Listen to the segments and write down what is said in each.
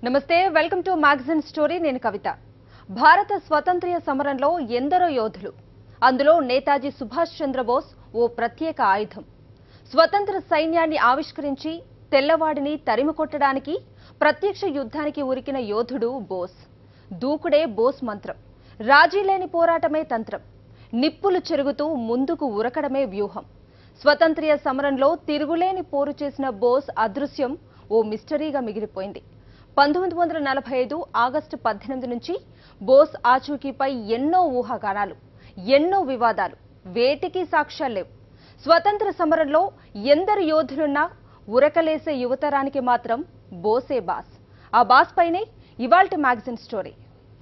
నమస్తే welcome to magazine story నేను కవిత భారత స్వతంత్ర్య సమరంలో ఎందరో యోధులు అందులో నేతాజీ సుభాష్ చంద్రబోస్ ఓ ప్రత్యేక ఆయుధం స్వతంత్ర సైన్యాన్ని ఆవిష్కరించి తెల్లవాడిని తరిమి కొట్టడానికి ప్రత్యక్ష యుద్ధానికి ఉరికిన యోధుడు బోస్ దూకుడే బోస్ మంత్రం రాజీ లేని పోరాటమే తంత్రం నిప్పులు చెరుగుతూ ముందుకు ఉరకడమే వ్యూహం స్వతంత్ర్య సమరంలో తిరుగులేని పోరు చేసిన బోస్ అదృశ్యం ఓ మిస్టరీగా మిగిలిపోయింది పంతొమ్మిది వందల నలభై ఐదు ఆగస్టు పద్దెనిమిది నుంచి బోస్ ఆచూకీపై ఎన్నో ఊహాగానాలు ఎన్నో వివాదాలు వేటికి సాక్ష్యాలు లేవు స్వతంత్ర సమరంలో ఎందరు యోధులున్నా ఉరకలేసే యువతరానికి మాత్రం బోసే బాస్ ఆ బాస్ పైనే ఇవాల్టి మ్యాగజిన్ స్టోరీ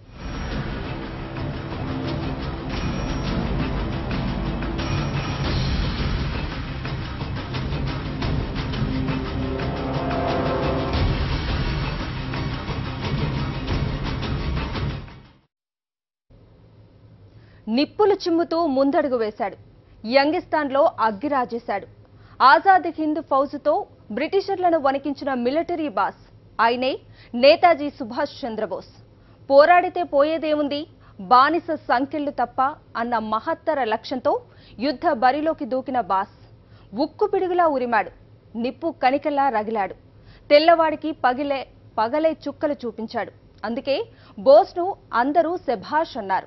నిప్పులు చిమ్ముతూ ముందడుగు వేశాడు యంగిస్తాన్లో అగ్గి రాజేశాడు ఆజాద్ హింద్ ఫౌజుతో బ్రిటిషర్లను వణికించిన మిలిటరీ బాస్ ఆయనే నేతాజీ సుభాష్ చంద్రబోస్ పోరాడితే పోయేదేముంది బానిస సంఖ్యలు తప్ప అన్న మహత్తర లక్ష్యంతో యుద్ధ బరిలోకి దూకిన బాస్ ఉక్కు పిడుగులా ఉరిమాడు నిప్పు కణికలా రగిలాడు తెల్లవాడికి పగిలే పగలే చుక్కలు చూపించాడు అందుకే బోస్ను అందరూ శభాష్ అన్నారు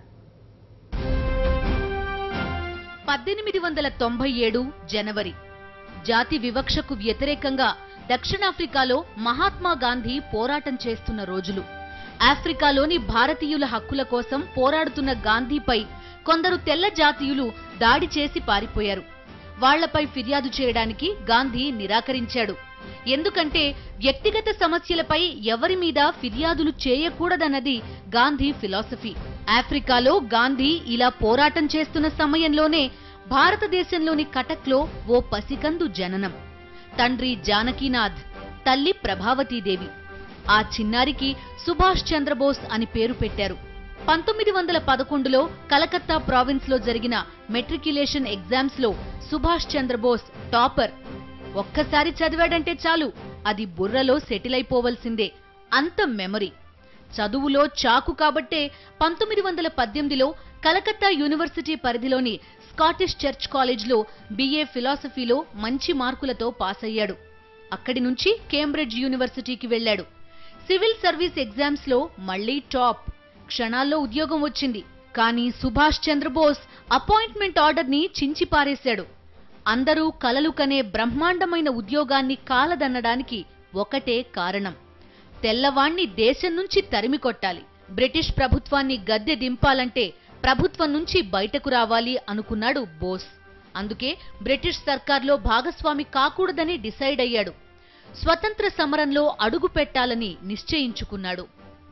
పద్దెనిమిది వందల తొంభై ఏడు జనవరి జాతి వివక్షకు వ్యతిరేకంగా దక్షిణాఫ్రికాలో మహాత్మా గాంధీ పోరాటం చేస్తున్న రోజులు ఆఫ్రికాలోని భారతీయుల హక్కుల కోసం పోరాడుతున్న గాంధీపై కొందరు తెల్ల జాతీయులు దాడి చేసి పారిపోయారు వాళ్లపై ఫిర్యాదు చేయడానికి గాంధీ నిరాకరించాడు ఎందుకంటే వ్యక్తిగత సమస్యలపై ఎవరి మీద ఫిర్యాదులు చేయకూడదన్నది గాంధీ ఫిలాసఫీ ఆఫ్రికాలో గాంధీ ఇలా పోరాటం చేస్తున్న సమయంలోనే భారతదేశంలోని కటక్లో ఓ పసికందు జననం తండ్రి జానకీనాథ్ తల్లి ప్రభావతీదేవి ఆ చిన్నారికి సుభాష్ చంద్రబోస్ అని పేరు పెట్టారు పంతొమ్మిది వందల పదకొండులో కలకత్తా ప్రావిన్స్ లో జరిగిన మెట్రిక్యులేషన్ ఎగ్జామ్స్ లో సుభాష్ చంద్రబోస్ టాపర్ ఒక్కసారి చదివాడంటే చాలు అది బుర్రలో సెటిల్ అయిపోవలసిందే అంత మెమరీ చదువులో చాకు కాబట్టే పంతొమ్మిది వందల పద్దెనిమిదిలో కలకత్తా యూనివర్సిటీ పరిధిలోని స్కాటిష్ చర్చ్ కాలేజ్లో బిఏ ఫిలాసఫీలో మంచి మార్కులతో పాస్ అయ్యాడు అక్కడి నుంచి కేంబ్రిడ్జ్ యూనివర్సిటీకి వెళ్ళాడు సివిల్ సర్వీస్ ఎగ్జామ్స్ లో మళ్లీ టాప్ క్షణాల్లో ఉద్యోగం వచ్చింది కానీ సుభాష్ చంద్రబోస్ అపాయింట్మెంట్ ఆర్డర్ ని చించి పారేశాడు అందరూ కలలు కనే బ్రహ్మాండమైన ఉద్యోగాన్ని కాలదన్నడానికి ఒకటే కారణం తెల్లవాణ్ణి దేశం నుంచి తరిమి కొట్టాలి బ్రిటిష్ ప్రభుత్వాన్ని గద్దె దింపాలంటే ప్రభుత్వం నుంచి బయటకు రావాలి అనుకున్నాడు బోస్ అందుకే బ్రిటిష్ సర్కార్లో భాగస్వామి కాకూడదని డిసైడ్ అయ్యాడు స్వతంత్ర సమరంలో అడుగు పెట్టాలని నిశ్చయించుకున్నాడు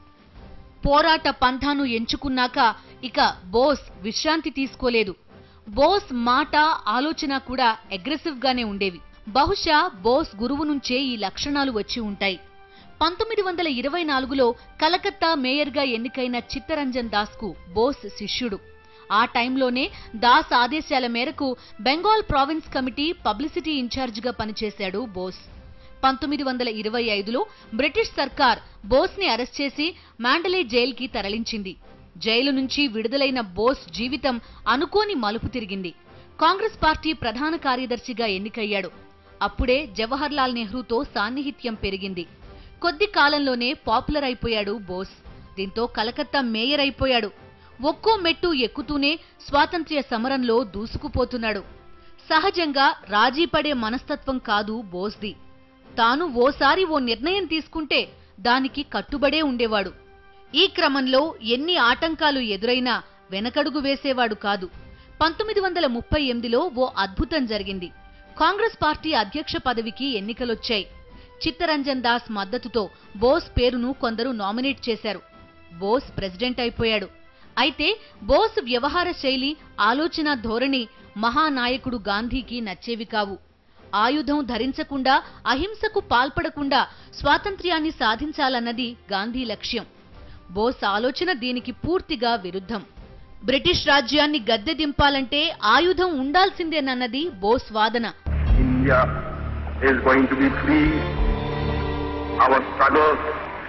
పోరాట పంథాను ఎంచుకున్నాక ఇక బోస్ విశ్రాంతి తీసుకోలేదు బోస్ మాట ఆలోచన కూడా అగ్రెసివ్ గానే ఉండేవి బహుశా బోస్ గురువు నుంచే ఈ లక్షణాలు వచ్చి ఉంటాయి పంతొమ్మిది వందల ఇరవై నాలుగులో కలకత్తా మేయర్గా ఎన్నికైన చిత్తరంజన్ దాస్ కు బోస్ శిష్యుడు ఆ టైంలోనే దాస్ ఆదేశాల మేరకు బెంగాల్ ప్రావిన్స్ కమిటీ పబ్లిసిటీ ఇన్ఛార్జిగా పనిచేశాడు బోస్ పంతొమ్మిది వందల ఇరవై ఐదులో బ్రిటిష్ సర్కార్ బోస్ ని అరెస్ట్ చేసి మాండలే జైలుకి తరలించింది జైలు నుంచి విడుదలైన బోస్ జీవితం అనుకోని మలుపు తిరిగింది కాంగ్రెస్ పార్టీ ప్రధాన కార్యదర్శిగా ఎన్నికయ్యాడు అప్పుడే జవహర్లాల్ నెహ్రూతో సాన్నిహిత్యం పెరిగింది కొద్ది కాలంలోనే పాపులర్ అయిపోయాడు బోస్ దీంతో కలకత్తా మేయర్ అయిపోయాడు ఒక్కో మెట్టు ఎక్కుతూనే స్వాతంత్ర్య సమరంలో దూసుకుపోతున్నాడు సహజంగా రాజీ పడే మనస్తత్వం కాదు బోస్ది తాను ఓసారి ఓ నిర్ణయం తీసుకుంటే దానికి కట్టుబడే ఉండేవాడు ఈ క్రమంలో ఎన్ని ఆటంకాలు ఎదురైనా వెనకడుగు వేసేవాడు కాదు పంతొమ్మిది వందల ముప్పై ఎనిమిదిలో ఓ అద్భుతం జరిగింది కాంగ్రెస్ పార్టీ అధ్యక్ష పదవికి ఎన్నికలొచ్చాయి చిత్తరంజన్ దాస్ మద్దతుతో బోస్ పేరును కొందరు నామినేట్ చేశారు బోస్ ప్రెసిడెంట్ అయిపోయాడు అయితే బోస్ వ్యవహార శైలి ఆలోచన ధోరణి మహానాయకుడు గాంధీకి నచ్చేవి కావు ఆయుధం ధరించకుండా అహింసకు పాల్పడకుండా స్వాతంత్ర్యాన్ని సాధించాలన్నది గాంధీ లక్ష్యం బోస్ ఆలోచన దీనికి పూర్తిగా విరుద్ధం బ్రిటిష్ రాజ్యాన్ని గద్దె దింపాలంటే ఆయుధం ఉండాల్సిందేనన్నది బోస్ వాదన India is going to be free. Our struggle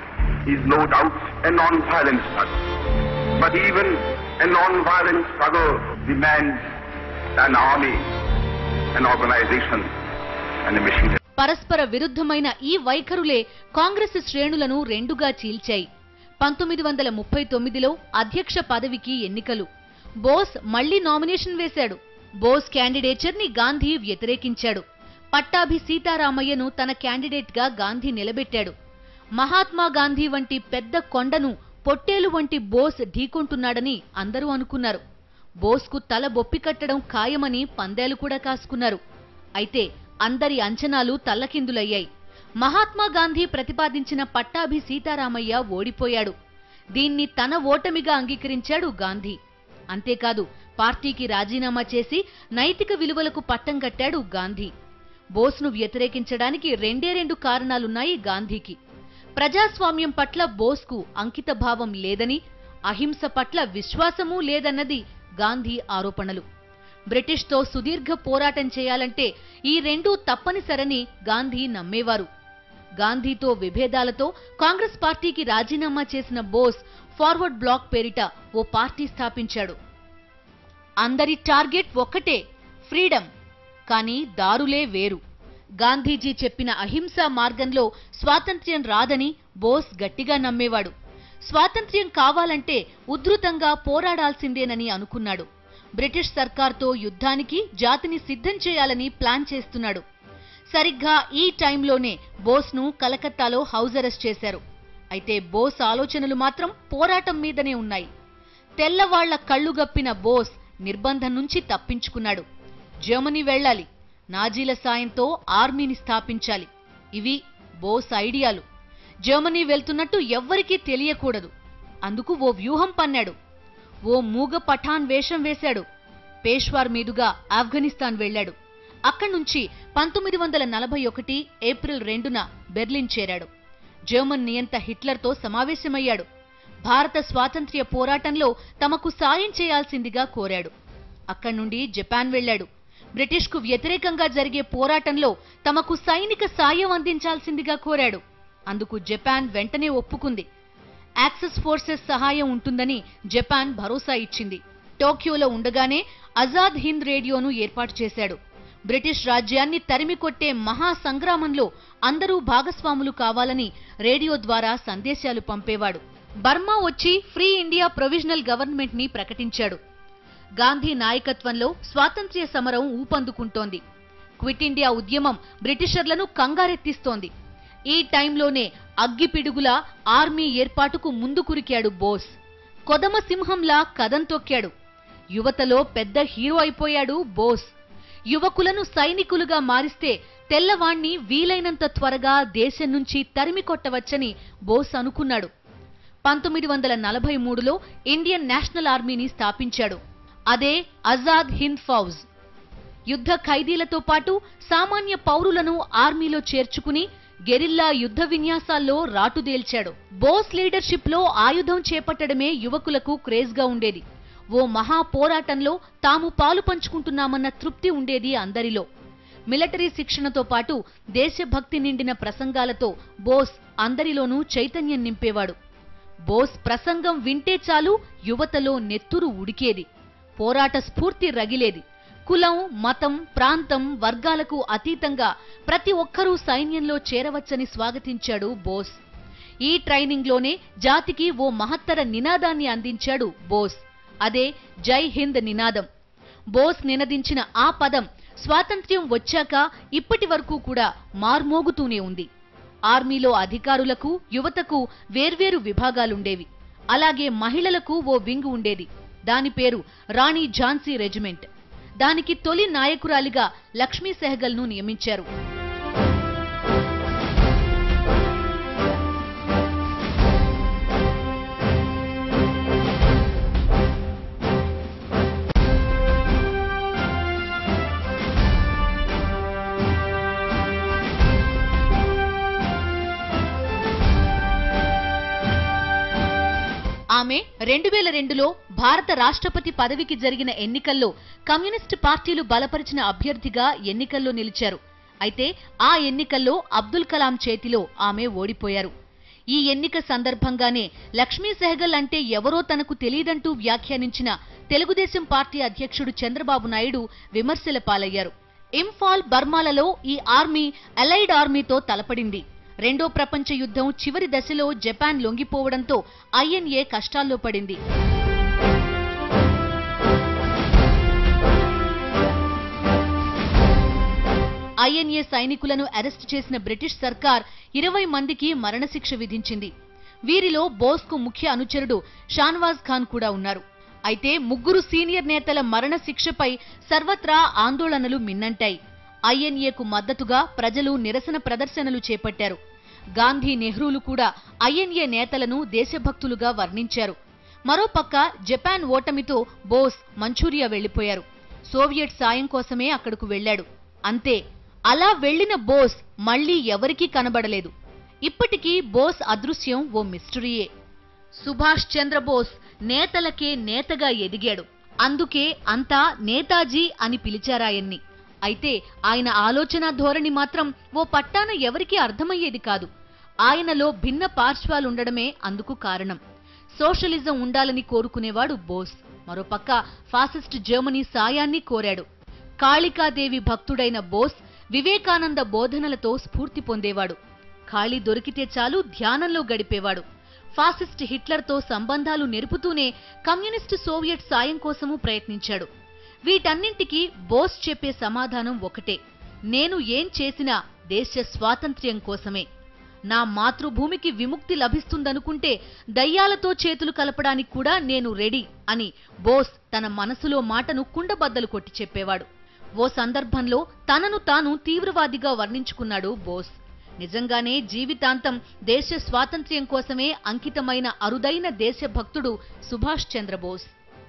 is no doubt a non-violent struggle. But even a non-violent struggle demands an army, an organization, and a machinery. పరస్పర విరుద్ధమైన ఈ వైఖరులే కాంగ్రెస్ శ్రేణులను రెండుగా చీల్చాయి పంతొమ్మిది వందల ముప్పై తొమ్మిదిలో అధ్యక్ష పదవికి ఎన్నికలు బోస్ మళ్లీ నామినేషన్ వేశాడు బోస్ క్యాండిడేచర్ ని గాంధీ వ్యతిరేకించాడు పట్టాభి సీతారామయ్యను తన క్యాండిడేట్ గా గాంధీ నిలబెట్టాడు మహాత్మా గాంధీ వంటి పెద్ద కొండను పొట్టేలు వంటి బోస్ ఢీకొంటున్నాడని అందరూ అనుకున్నారు బోస్కు తల బొప్పి కట్టడం ఖాయమని పందేలు కూడా కాసుకున్నారు అయితే అందరి అంచనాలు తల్లకిందులయ్యాయి మహాత్మా గాంధీ ప్రతిపాదించిన పట్టాభి సీతారామయ్య ఓడిపోయాడు దీన్ని తన ఓటమిగా అంగీకరించాడు గాంధీ అంతేకాదు పార్టీకి రాజీనామా చేసి నైతిక విలువలకు పట్టం కట్టాడు గాంధీ బోస్ను వ్యతిరేకించడానికి రెండే రెండు కారణాలున్నాయి గాంధీకి ప్రజాస్వామ్యం పట్ల బోస్కు అంకిత భావం లేదని అహింస పట్ల విశ్వాసమూ లేదన్నది గాంధీ ఆరోపణలు బ్రిటిష్తో సుదీర్ఘ పోరాటం చేయాలంటే ఈ రెండూ తప్పనిసరని గాంధీ నమ్మేవారు గాంధీతో విభేదాలతో కాంగ్రెస్ పార్టీకి రాజీనామా చేసిన బోస్ ఫార్వర్డ్ బ్లాక్ పేరిట ఓ పార్టీ స్థాపించాడు అందరి టార్గెట్ ఒక్కటే ఫ్రీడమ్ కానీ దారులే వేరు గాంధీజీ చెప్పిన అహింసా మార్గంలో స్వాతంత్ర్యం రాదని బోస్ గట్టిగా నమ్మేవాడు స్వాతంత్ర్యం కావాలంటే ఉధృతంగా పోరాడాల్సిందేనని అనుకున్నాడు బ్రిటిష్ సర్కార్తో యుద్ధానికి జాతిని సిద్ధం చేయాలని ప్లాన్ చేస్తున్నాడు సరిగ్గా ఈ టైంలోనే బోస్ను కలకత్తాలో హౌస్ అరెస్ట్ చేశారు అయితే బోస్ ఆలోచనలు మాత్రం పోరాటం మీదనే ఉన్నాయి తెల్లవాళ్ల కళ్ళుగప్పిన బోస్ నిర్బంధం నుంచి తప్పించుకున్నాడు జర్మనీ వెళ్ళాలి నాజీల సాయంతో ఆర్మీని స్థాపించాలి ఇవి బోస్ ఐడియాలు జర్మనీ వెళ్తున్నట్టు ఎవ్వరికీ తెలియకూడదు అందుకు ఓ వ్యూహం పన్నాడు ఓ మూగ పఠాన్ వేషం వేశాడు పేష్వార్ మీదుగా ఆఫ్ఘనిస్తాన్ వెళ్ళాడు అక్కడి నుంచి పంతొమ్మిది వందల నలభై ఒకటి ఏప్రిల్ రెండున బెర్లిన్ చేరాడు జర్మన్ నియంత హిట్లర్తో సమావేశమయ్యాడు భారత స్వాతంత్ర్య పోరాటంలో తమకు సాయం చేయాల్సిందిగా కోరాడు అక్కడి నుండి జపాన్ వెళ్ళాడు బ్రిటిష్కు వ్యతిరేకంగా జరిగే పోరాటంలో తమకు సైనిక సాయం అందించాల్సిందిగా కోరాడు అందుకు జపాన్ వెంటనే ఒప్పుకుంది యాక్సెస్ ఫోర్సెస్ సహాయం ఉంటుందని జపాన్ భరోసా ఇచ్చింది టోక్యోలో ఉండగానే ఆజాద్ హింద్ రేడియోను ఏర్పాటు చేశాడు బ్రిటిష్ రాజ్యాన్ని తరిమి కొట్టే మహా సంగ్రామంలో అందరూ భాగస్వాములు కావాలని రేడియో ద్వారా సందేశాలు పంపేవాడు బర్మా వచ్చి ఫ్రీ ఇండియా ప్రొవిజనల్ గవర్నమెంట్ ని ప్రకటించాడు గాంధీ నాయకత్వంలో స్వాతంత్ర్య సమరం ఊపందుకుంటోంది క్విట్ ఇండియా ఉద్యమం బ్రిటిషర్లను కంగారెత్తిస్తోంది ఈ టైంలోనే అగ్గిపిడుగులా ఆర్మీ ఏర్పాటుకు ముందు కురికాడు బోస్ కొదమ సింహంలా కదం తొక్కాడు యువతలో పెద్ద హీరో అయిపోయాడు బోస్ యువకులను సైనికులుగా మారిస్తే తెల్లవాణ్ణి వీలైనంత త్వరగా దేశం నుంచి తరిమి కొట్టవచ్చని బోస్ అనుకున్నాడు పంతొమ్మిది వందల నలభై మూడులో ఇండియన్ నేషనల్ ఆర్మీని స్థాపించాడు అదే ఆజాద్ హింద్ ఫౌజ్ యుద్ధ ఖైదీలతో పాటు సామాన్య పౌరులను ఆర్మీలో చేర్చుకుని గెరిల్లా యుద్ధ విన్యాసాల్లో రాటుదేల్చాడు బోస్ లీడర్షిప్ లో ఆయుధం చేపట్టడమే యువకులకు క్రేజ్ గా ఉండేది ఓ మహా పోరాటంలో తాము పాలు పంచుకుంటున్నామన్న తృప్తి ఉండేది అందరిలో మిలిటరీ శిక్షణతో పాటు దేశభక్తి నిండిన ప్రసంగాలతో బోస్ అందరిలోనూ చైతన్యం నింపేవాడు బోస్ ప్రసంగం వింటే చాలు యువతలో నెత్తురు ఉడికేది పోరాట స్ఫూర్తి రగిలేది కులం మతం ప్రాంతం వర్గాలకు అతీతంగా ప్రతి ఒక్కరూ సైన్యంలో చేరవచ్చని స్వాగతించాడు బోస్ ఈ ట్రైనింగ్లోనే జాతికి ఓ మహత్తర నినాదాన్ని అందించాడు బోస్ అదే జై హింద్ నినాదం బోస్ నినదించిన ఆ పదం స్వాతంత్ర్యం వచ్చాక ఇప్పటి వరకు కూడా మార్మోగుతూనే ఉంది ఆర్మీలో అధికారులకు యువతకు వేర్వేరు విభాగాలుండేవి అలాగే మహిళలకు ఓ వింగ్ ఉండేది దాని పేరు రాణి ఝాన్సీ రెజిమెంట్ దానికి తొలి నాయకురాలిగా లక్ష్మీ సెహగల్ను నియమించారు ఆమె రెండు వేల రెండులో భారత రాష్ట్రపతి పదవికి జరిగిన ఎన్నికల్లో కమ్యూనిస్టు పార్టీలు బలపరిచిన అభ్యర్థిగా ఎన్నికల్లో నిలిచారు అయితే ఆ ఎన్నికల్లో అబ్దుల్ కలాం చేతిలో ఆమె ఓడిపోయారు ఈ ఎన్నిక సందర్భంగానే లక్ష్మీ సెహగల్ అంటే ఎవరో తనకు తెలియదంటూ వ్యాఖ్యానించిన తెలుగుదేశం పార్టీ అధ్యక్షుడు చంద్రబాబు నాయుడు విమర్శల పాలయ్యారు ఇంఫాల్ బర్మాలలో ఈ ఆర్మీ అలైడ్ ఆర్మీతో తలపడింది రెండో ప్రపంచ యుద్ధం చివరి దశలో జపాన్ లొంగిపోవడంతో ఐఎన్ఏ కష్టాల్లో పడింది ఐఎన్ఏ సైనికులను అరెస్టు చేసిన బ్రిటిష్ సర్కార్ ఇరవై మందికి మరణశిక్ష విధించింది వీరిలో బోస్కు ముఖ్య అనుచరుడు షాన్వాజ్ ఖాన్ కూడా ఉన్నారు అయితే ముగ్గురు సీనియర్ నేతల మరణ శిక్షపై సర్వత్రా ఆందోళనలు మిన్నంటాయి ఐఎన్ఏకు మద్దతుగా ప్రజలు నిరసన ప్రదర్శనలు చేపట్టారు గాంధీ నెహ్రూలు కూడా ఐఎన్ఏ నేతలను దేశభక్తులుగా వర్ణించారు మరోపక్క జపాన్ ఓటమితో బోస్ మంచూరియా వెళ్లిపోయారు సోవియట్ సాయం కోసమే అక్కడకు వెళ్లాడు అంతే అలా వెళ్లిన బోస్ మళ్లీ ఎవరికీ కనబడలేదు ఇప్పటికీ బోస్ అదృశ్యం ఓ మిస్టరీయే సుభాష్ చంద్రబోస్ నేతలకే నేతగా ఎదిగాడు అందుకే అంతా నేతాజీ అని పిలిచారాయన్ని అయితే ఆయన ఆలోచన ధోరణి మాత్రం ఓ పట్టాన ఎవరికీ అర్థమయ్యేది కాదు ఆయనలో భిన్న పార్శ్వాలుండడమే అందుకు కారణం సోషలిజం ఉండాలని కోరుకునేవాడు బోస్ మరోపక్క ఫాసిస్ట్ జర్మనీ సాయాన్ని కోరాడు కాళికాదేవి భక్తుడైన బోస్ వివేకానంద బోధనలతో స్ఫూర్తి పొందేవాడు ఖాళీ దొరికితే చాలు ధ్యానంలో గడిపేవాడు ఫాసిస్ట్ హిట్లర్తో సంబంధాలు నెరుపుతూనే కమ్యూనిస్టు సోవియట్ సాయం కోసమూ ప్రయత్నించాడు వీటన్నింటికీ బోస్ చెప్పే సమాధానం ఒకటే నేను ఏం చేసినా దేశ స్వాతంత్ర్యం కోసమే నా మాతృభూమికి విముక్తి లభిస్తుందనుకుంటే దయ్యాలతో చేతులు కలపడానికి కూడా నేను రెడీ అని బోస్ తన మనసులో మాటను కుండబద్దలు కొట్టి చెప్పేవాడు ఓ సందర్భంలో తనను తాను తీవ్రవాదిగా వర్ణించుకున్నాడు బోస్ నిజంగానే జీవితాంతం దేశ స్వాతంత్ర్యం కోసమే అంకితమైన అరుదైన దేశభక్తుడు సుభాష్ చంద్రబోస్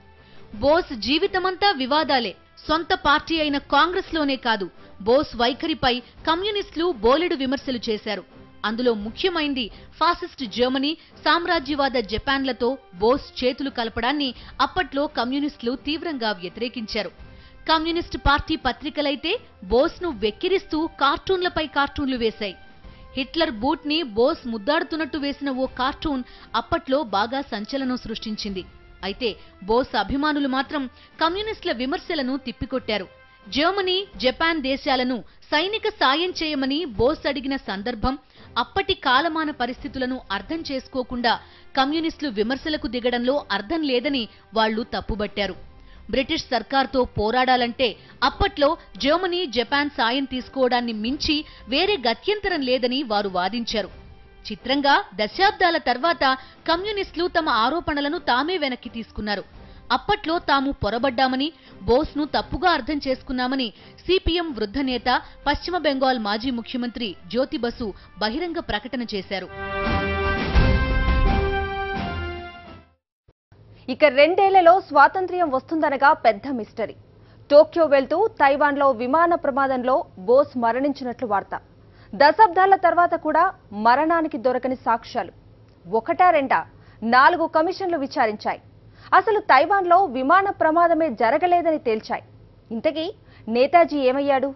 బోస్ జీవితమంతా వివాదాలే సొంత పార్టీ అయిన కాంగ్రెస్లోనే కాదు బోస్ వైఖరిపై కమ్యూనిస్టులు బోలెడు విమర్శలు చేశారు అందులో ముఖ్యమైంది ఫాసిస్ట్ జర్మనీ సామ్రాజ్యవాద జపాన్లతో బోస్ చేతులు కలపడాన్ని అప్పట్లో కమ్యూనిస్టులు తీవ్రంగా వ్యతిరేకించారు కమ్యూనిస్టు పార్టీ పత్రికలైతే బోస్ను వెక్కిరిస్తూ కార్టూన్లపై కార్టూన్లు వేశాయి హిట్లర్ బూట్ ని బోస్ ముద్దాడుతున్నట్టు వేసిన ఓ కార్టూన్ అప్పట్లో బాగా సంచలనం సృష్టించింది అయితే బోస్ అభిమానులు మాత్రం కమ్యూనిస్టుల విమర్శలను తిప్పికొట్టారు జర్మనీ జపాన్ దేశాలను సైనిక సాయం చేయమని బోస్ అడిగిన సందర్భం అప్పటి కాలమాన పరిస్థితులను అర్థం చేసుకోకుండా కమ్యూనిస్టులు విమర్శలకు దిగడంలో అర్థం లేదని వాళ్లు తప్పుబట్టారు బ్రిటిష్ సర్కార్తో పోరాడాలంటే అప్పట్లో జర్మనీ జపాన్ సాయం తీసుకోవడాన్ని మించి వేరే గత్యంతరం లేదని వారు వాదించారు చిత్రంగా దశాబ్దాల తర్వాత కమ్యూనిస్టులు తమ ఆరోపణలను తామే వెనక్కి తీసుకున్నారు అప్పట్లో తాము పొరబడ్డామని బోస్ను తప్పుగా అర్థం చేసుకున్నామని సిపిఎం వృద్ధ నేత పశ్చిమ బెంగాల్ మాజీ ముఖ్యమంత్రి జ్యోతి బసు బహిరంగ ప్రకటన చేశారు ఇక రెండేళ్లలో స్వాతంత్ర్యం వస్తుందనగా పెద్ద మిస్టరీ టోక్యో వెళ్తూ తైవాన్లో విమాన ప్రమాదంలో బోస్ మరణించినట్లు వార్త దశాబ్దాల తర్వాత కూడా మరణానికి దొరకని సాక్ష్యాలు ఒకటా రెండా నాలుగు కమిషన్లు విచారించాయి అసలు తైవాన్లో విమాన ప్రమాదమే జరగలేదని తేల్చాయి ఇంతకీ నేతాజీ ఏమయ్యాడు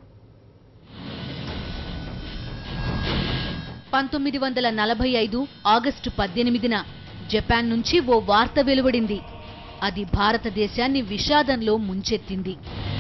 పంతొమ్మిది వందల నలభై ఐదు ఆగస్టు పద్దెనిమిదిన జపాన్ నుంచి ఓ వార్త వెలువడింది అది భారతదేశాన్ని విషాదంలో ముంచెత్తింది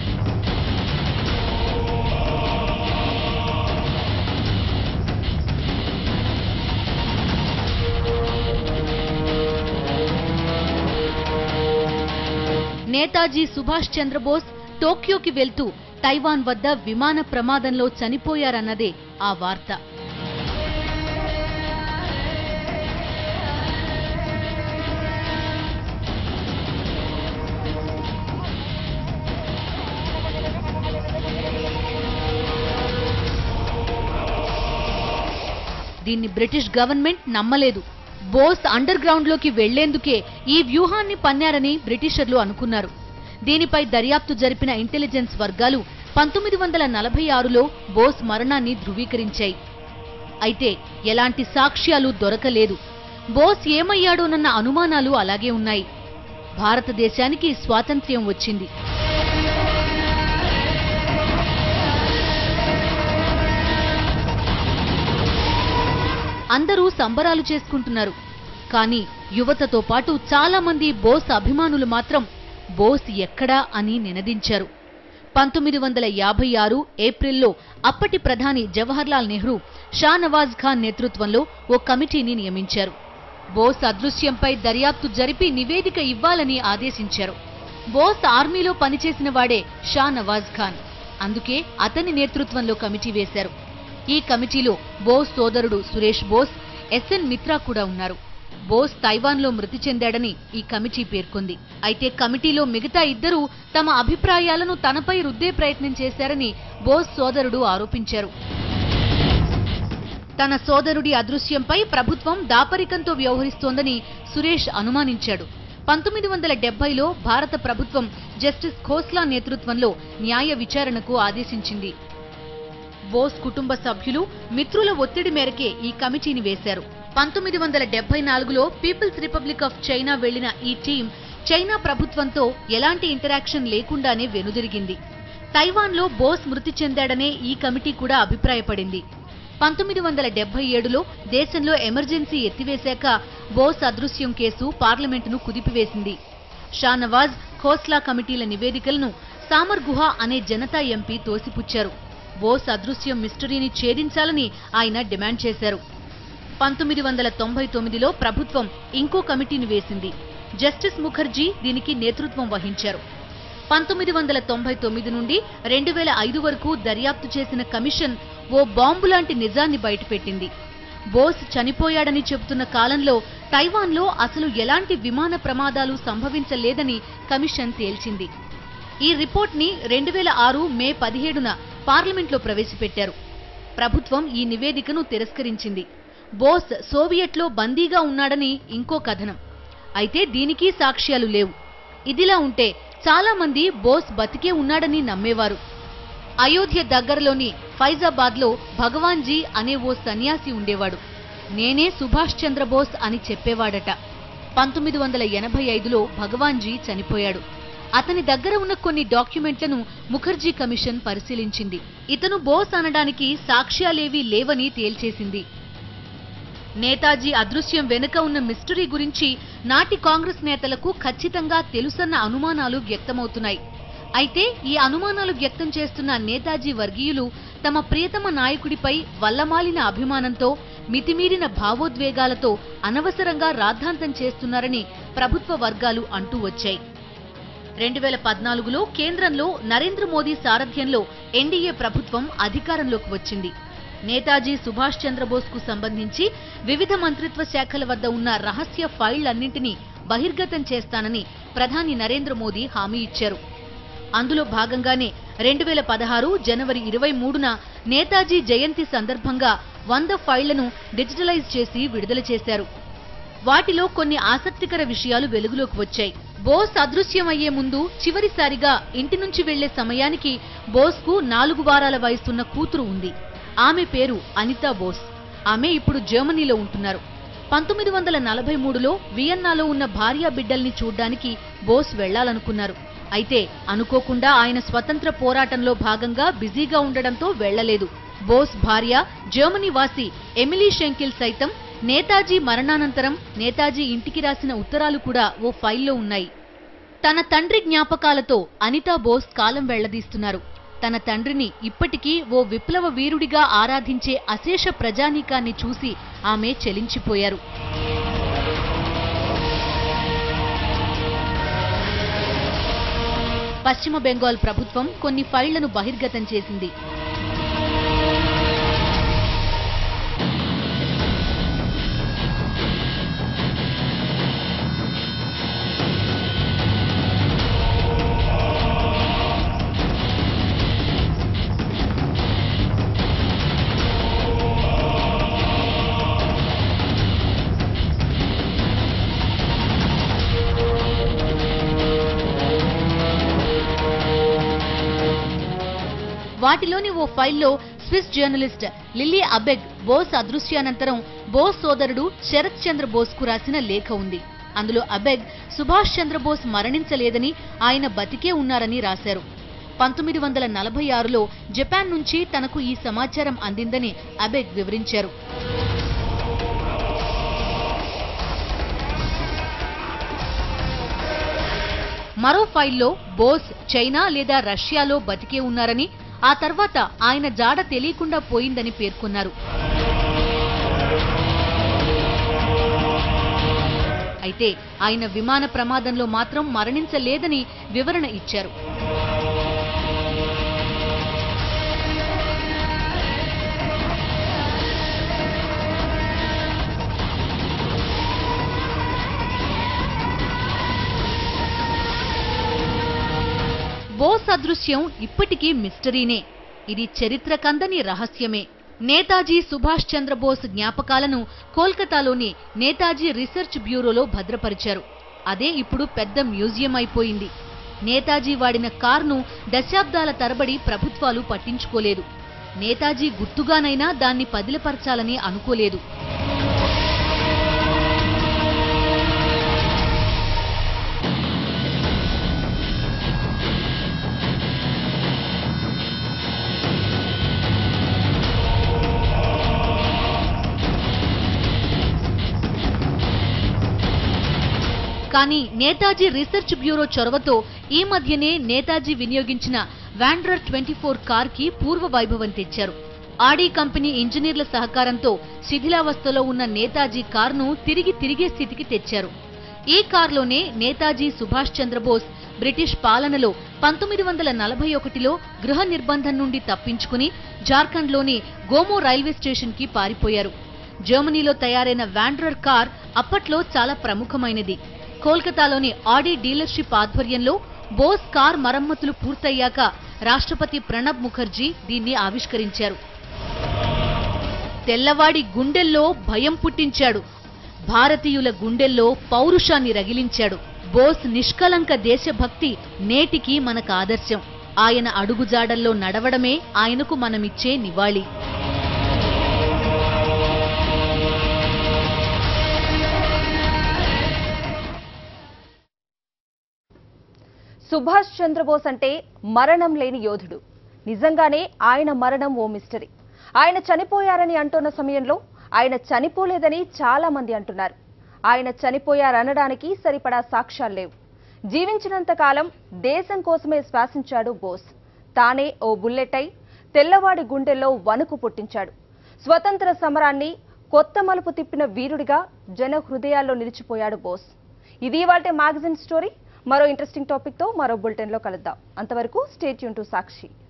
నేతాజీ సుభాష్ చంద్రబోస్ టోక్యోకి వెళ్తూ తైవాన్ వద్ద విమాన ప్రమాదంలో చనిపోయారన్నదే ఆ వార్త దీన్ని బ్రిటిష్ గవర్నమెంట్ నమ్మలేదు బోస్ అండర్ గ్రౌండ్ లోకి వెళ్లేందుకే ఈ వ్యూహాన్ని పన్నారని బ్రిటిషర్లు అనుకున్నారు దీనిపై దర్యాప్తు జరిపిన ఇంటెలిజెన్స్ వర్గాలు పంతొమ్మిది వందల నలభై ఆరులో బోస్ మరణాన్ని ధృవీకరించాయి అయితే ఎలాంటి సాక్ష్యాలు దొరకలేదు బోస్ ఏమయ్యాడోనన్న అనుమానాలు అలాగే ఉన్నాయి భారతదేశానికి స్వాతంత్ర్యం వచ్చింది అందరూ సంబరాలు చేసుకుంటున్నారు కానీ యువతతో పాటు చాలా మంది బోస్ అభిమానులు మాత్రం బోస్ ఎక్కడా అని నినదించారు పంతొమ్మిది వందల యాభై ఆరు ఏప్రిల్లో అప్పటి ప్రధాని జవహర్లాల్ నెహ్రూ షా నవాజ్ ఖాన్ నేతృత్వంలో ఓ కమిటీని నియమించారు బోస్ అదృశ్యంపై దర్యాప్తు జరిపి నివేదిక ఇవ్వాలని ఆదేశించారు బోస్ ఆర్మీలో పనిచేసిన వాడే షా నవాజ్ ఖాన్ అందుకే అతని నేతృత్వంలో కమిటీ వేశారు ఈ కమిటీలో బోస్ సోదరుడు సురేష్ బోస్ ఎస్ఎన్ మిత్రా కూడా ఉన్నారు బోస్ తైవాన్లో మృతి చెందాడని ఈ కమిటీ పేర్కొంది అయితే కమిటీలో మిగతా ఇద్దరూ తమ అభిప్రాయాలను తనపై రుద్దే ప్రయత్నం చేశారని బోస్ సోదరుడు ఆరోపించారు తన సోదరుడి అదృశ్యంపై ప్రభుత్వం దాపరికంతో వ్యవహరిస్తోందని సురేష్ అనుమానించాడు పంతొమ్మిది వందల డెబ్బైలో భారత ప్రభుత్వం జస్టిస్ ఖోస్లా నేతృత్వంలో న్యాయ విచారణకు ఆదేశించింది బోస్ కుటుంబ సభ్యులు మిత్రుల ఒత్తిడి మేరకే ఈ కమిటీని వేశారు పంతొమ్మిది వందల డెబ్బై నాలుగులో పీపుల్స్ రిపబ్లిక్ ఆఫ్ చైనా వెళ్లిన ఈ టీం చైనా ప్రభుత్వంతో ఎలాంటి ఇంటరాక్షన్ లేకుండానే వెనుదిరిగింది తైవాన్లో బోస్ మృతి చెందాడనే ఈ కమిటీ కూడా అభిప్రాయపడింది పంతొమ్మిది వందల డెబ్బై ఏడులో దేశంలో ఎమర్జెన్సీ ఎత్తివేశాక బోస్ అదృశ్యం కేసు పార్లమెంటును కుదిపివేసింది షానవాజ్ ఖోస్లా కమిటీల నివేదికలను సామర్ గుహ అనే జనతా ఎంపీ తోసిపుచ్చారు బోస్ అదృశ్యం మిస్టరీని ఛేదించాలని ఆయన డిమాండ్ చేశారు పంతొమ్మిది వందల తొంభై తొమ్మిదిలో ప్రభుత్వం ఇంకో కమిటీని వేసింది జస్టిస్ ముఖర్జీ దీనికి నేతృత్వం వహించారు పంతొమ్మిది వందల తొంభై తొమ్మిది నుండి రెండు వేల ఐదు వరకు దర్యాప్తు చేసిన కమిషన్ ఓ బాంబు లాంటి నిజాన్ని బయటపెట్టింది బోస్ చనిపోయాడని చెబుతున్న కాలంలో తైవాన్లో అసలు ఎలాంటి విమాన ప్రమాదాలు సంభవించలేదని కమిషన్ తేల్చింది ఈ రిపోర్ట్ని రెండు వేల ఆరు మే పదిహేడున పార్లమెంట్లో ప్రవేశపెట్టారు ప్రభుత్వం ఈ నివేదికను తిరస్కరించింది బోస్ సోవియట్లో బందీగా ఉన్నాడని ఇంకో కథనం అయితే దీనికి సాక్ష్యాలు లేవు ఇదిలా ఉంటే చాలా మంది బోస్ బతికే ఉన్నాడని నమ్మేవారు అయోధ్య దగ్గరలోని ఫైజాబాద్లో భగవాన్జీ అనే ఓ సన్యాసి ఉండేవాడు నేనే సుభాష్ చంద్రబోస్ అని చెప్పేవాడట పంతొమ్మిది వందల ఎనభై ఐదులో భగవాన్జీ చనిపోయాడు అతని దగ్గర ఉన్న కొన్ని డాక్యుమెంట్లను ముఖర్జీ కమిషన్ పరిశీలించింది ఇతను బోస్ అనడానికి సాక్ష్యాలేవీ లేవని తేల్చేసింది నేతాజీ అదృశ్యం వెనుక ఉన్న మిస్టరీ గురించి నాటి కాంగ్రెస్ నేతలకు ఖచ్చితంగా తెలుసన్న అనుమానాలు వ్యక్తమవుతున్నాయి అయితే ఈ అనుమానాలు వ్యక్తం చేస్తున్న నేతాజీ వర్గీయులు తమ ప్రియతమ నాయకుడిపై వల్లమాలిన అభిమానంతో మితిమీరిన భావోద్వేగాలతో అనవసరంగా రాద్ధాంతం చేస్తున్నారని ప్రభుత్వ వర్గాలు అంటూ వచ్చాయి రెండు వేల పద్నాలుగులో కేంద్రంలో నరేంద్ర మోదీ సారథ్యంలో ఎన్డీఏ ప్రభుత్వం అధికారంలోకి వచ్చింది నేతాజీ సుభాష్ చంద్రబోస్ కు సంబంధించి వివిధ మంత్రిత్వ శాఖల వద్ద ఉన్న రహస్య ఫైళ్లన్నింటినీ బహిర్గతం చేస్తానని ప్రధాని నరేంద్ర మోదీ హామీ ఇచ్చారు అందులో భాగంగానే రెండు వేల పదహారు జనవరి ఇరవై మూడున నేతాజీ జయంతి సందర్భంగా వంద ఫైళ్లను డిజిటలైజ్ చేసి విడుదల చేశారు వాటిలో కొన్ని ఆసక్తికర విషయాలు వెలుగులోకి వచ్చాయి బోస్ అదృశ్యమయ్యే ముందు చివరిసారిగా ఇంటి నుంచి వెళ్లే సమయానికి బోస్కు నాలుగు వారాల వయసున్న కూతురు ఉంది ఆమె పేరు అనితా బోస్ ఆమె ఇప్పుడు జర్మనీలో ఉంటున్నారు పంతొమ్మిది వందల నలభై మూడులో వియన్నాలో ఉన్న భార్యా బిడ్డల్ని చూడ్డానికి బోస్ వెళ్లాలనుకున్నారు అయితే అనుకోకుండా ఆయన స్వతంత్ర పోరాటంలో భాగంగా బిజీగా ఉండడంతో వెళ్లలేదు బోస్ భార్య జర్మనీ వాసి ఎమిలీ షెంకిల్ సైతం నేతాజీ మరణానంతరం నేతాజీ ఇంటికి రాసిన ఉత్తరాలు కూడా ఓ ఫైల్లో ఉన్నాయి తన తండ్రి జ్ఞాపకాలతో అనితా బోస్ కాలం వెళ్లదీస్తున్నారు తన తండ్రిని ఇప్పటికీ ఓ విప్లవ వీరుడిగా ఆరాధించే అశేష ప్రజానీకాన్ని చూసి ఆమె చెలించిపోయారు పశ్చిమ బెంగాల్ ప్రభుత్వం కొన్ని ఫైళ్లను బహిర్గతం చేసింది వాటిలోని ఓ ఫైల్లో Swiss journalist Lily Abegg Bose అదృశ్యానంతరం బోస్ సోదరుడు శరత్ చంద్ర బోస్ కు రాసిన లేఖ ఉంది అందులో అబెగ్ సుభాష్ చంద్రబోస్ మరణించలేదని ఆయన బతికే ఉన్నారని రాశారు పంతొమ్మిది వందల నలభై ఆరులో జపాన్ నుంచి తనకు ఈ సమాచారం అందిందని అబెగ్ వివరించారు మరో ఫైల్లో బోస్ చైనా లేదా రష్యాలో బతికే ఉన్నారని ఆ తర్వాత ఆయన జాడ తెలియకుండా పోయిందని పేర్కొన్నారు అయితే ఆయన విమాన ప్రమాదంలో మాత్రం మరణించలేదని వివరణ ఇచ్చారు బోస్ అదృశ్యం ఇప్పటికీ మిస్టరీనే ఇది చరిత్ర కందని రహస్యమే నేతాజీ సుభాష్ చంద్రబోస్ జ్ఞాపకాలను కోల్కతాలోని నేతాజీ రీసెర్చ్ బ్యూరోలో భద్రపరిచారు అదే ఇప్పుడు పెద్ద మ్యూజియం అయిపోయింది నేతాజీ వాడిన కార్ను దశాబ్దాల తరబడి ప్రభుత్వాలు పట్టించుకోలేదు నేతాజీ గుర్తుగానైనా దాన్ని పదిలపరచాలని అనుకోలేదు కానీ నేతాజీ రీసెర్చ్ బ్యూరో చొరవతో ఈ మధ్యనే నేతాజీ వినియోగించిన వాండ్రర్ ట్వంటీ ఫోర్ కార్ కి పూర్వ వైభవం తెచ్చారు ఆడీ కంపెనీ ఇంజనీర్ల సహకారంతో శిథిలావస్థలో ఉన్న నేతాజీ కారును తిరిగి తిరిగే స్థితికి తెచ్చారు ఈ కారులోనే నేతాజీ సుభాష్ చంద్రబోస్ బ్రిటిష్ పాలనలో పంతొమ్మిది వందల నలభై ఒకటిలో గృహ నిర్బంధం నుండి తప్పించుకుని జార్ఖండ్లోని గోమో రైల్వే స్టేషన్కి పారిపోయారు జర్మనీలో తయారైన వాండ్రర్ కార్ అప్పట్లో చాలా ప్రముఖమైనది కోల్కతాలోని ఆడీ డీలర్షిప్ ఆధ్వర్యంలో బోస్ కార్ మరమ్మతులు పూర్తయ్యాక రాష్ట్రపతి ప్రణబ్ ముఖర్జీ దీన్ని ఆవిష్కరించారు తెల్లవాడి గుండెల్లో భయం పుట్టించాడు భారతీయుల గుండెల్లో పౌరుషాన్ని రగిలించాడు బోస్ నిష్కలంక దేశభక్తి నేటికి మనకు ఆదర్శం ఆయన అడుగుజాడల్లో నడవడమే ఆయనకు మనమిచ్చే నివాళి సుభాష్ చంద్రబోస్ అంటే మరణం లేని యోధుడు నిజంగానే ఆయన మరణం ఓ మిస్టరీ ఆయన చనిపోయారని అంటున్న సమయంలో ఆయన చనిపోలేదని చాలా మంది అంటున్నారు ఆయన చనిపోయారనడానికి సరిపడా సాక్ష్యాలు లేవు జీవించినంత కాలం దేశం కోసమే శ్వాసించాడు బోస్ తానే ఓ బుల్లెట్ అయి తెల్లవాడి గుండెల్లో వణుకు పుట్టించాడు స్వతంత్ర సమరాన్ని కొత్త మలుపు తిప్పిన వీరుడిగా జన హృదయాల్లో నిలిచిపోయాడు బోస్ ఇది ఇవాళ మ్యాగజైన్ స్టోరీ మరో ఇంట్రెస్టింగ్ టాపిక్ తో మరో బులెటిన్ లో కలుద్దాం అంతవరకు స్టేట్ యూన్ టు సాక్షి